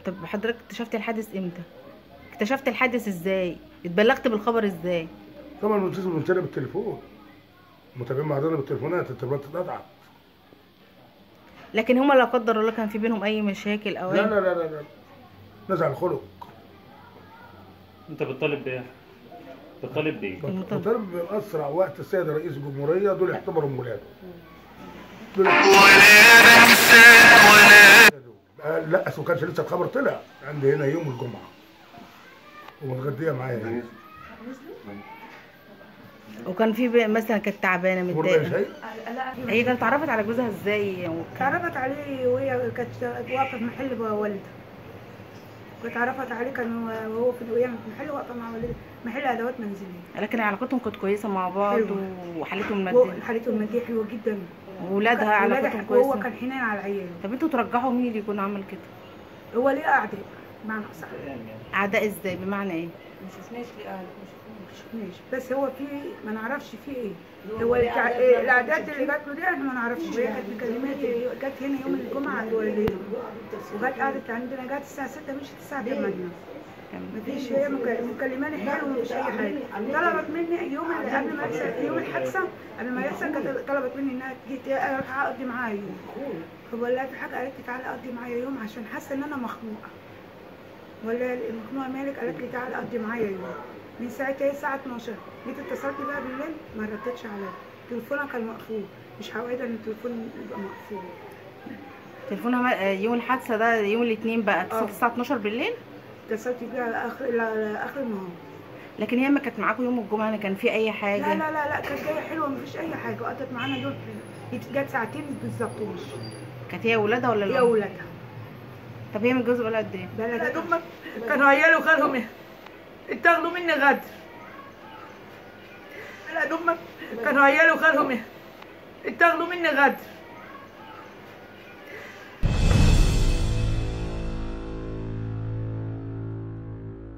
طب حضرتك اكتشفت الحادث امتى اكتشفت الحادث ازاي اتبلغت بالخبر ازاي طبعا بنتصل بنتنا بالتليفون متابعين بعضنا بالتليفونات التليفونات اتقطعت لكن هما لا قدر الله كان في بينهم اي مشاكل او لا أي... لا لا لا لا نزع الخلق انت بتطالب بايه؟ بتطالب بايه؟ المطالب. بطالب بأسرع وقت السيد رئيس الجمهورية دول يعتبروا ولاده دول آه، لا أصل ما كانش لسه الخبر طلع عندي هنا يوم الجمعة ومتغدية معايا هنا وكان في بي... مثلا كانت تعبانه مرة متضايقه شيء هي كانت اتعرفت على جوزها ازاي تعرفت عليه وهي كانت واقفة في محل والدها واتعرفت عليه كان وهو في وهي في محل واقفة مع والدها محل أدوات منزلية لكن علاقتهم كانت كويسه مع بعض حلوة. وحالتهم هو الماديه حالته المادية حلوة جدا وولادها علاقتهم وهو كويسه كان حنين على عياله طب انتوا ترجحوا مين اللي يكون عمل كده هو ليه أعداء بمعنى أصح اعداء ازاي بمعنى ايه ما شفناش ليه أعداء ما شفناش بس هو في ما نعرفش في ايه هو التع- إيه الاعداد اللي جات له دي احنا ما نعرفش هي كانت مكلمات جت هنا يوم الجمعه عند والدته وجت قعدت عندنا جت الساعه 6 مشيت الساعه 8 مفيش هي مك- مكلماني حلو ومفيش اي حاجه طلبت مني يوم اللي قبل ما يحصل يوم الحادثه قبل ما يحصل كانت طلبت مني انها تجي اروح اقضي معاها يوم فبقول لها في حاجه قالت لي تعالي قضي معايا يوم عشان حاسه ان انا مخنوقه ولا المخنوقه مالك قالت لي تعالي قضي معايا يوم من ساعتها هي الساعه 12 جيت اتصلت بقى بالليل ما ردتش عليا تليفونها كان مقفول مش هوعدها ان التليفون يبقى مقفول تليفونها ما- آه، يوم الحادثه ده يوم الاثنين بقى اتصلت اه. الساعه 12 بالليل اتصلت بيها على اخر على اخر النهار لكن هي ما كانت معاكم يوم الجمعه يعني كان في اي حاجه لا لا لا لا كانت جايه حلوه مفيش اي حاجه وقضت معانا دول حلو جت ساعتين بالظبط ومش كانت هي ولادها ولا هي الأم؟ اولادها طب هي متجوزه بقالها قد ايه بلد امك كانوا عيالي وخالهم اتاخدوا مني غدر بلد امك كانوا عيالي وخالهم اتاخدوا مني غدر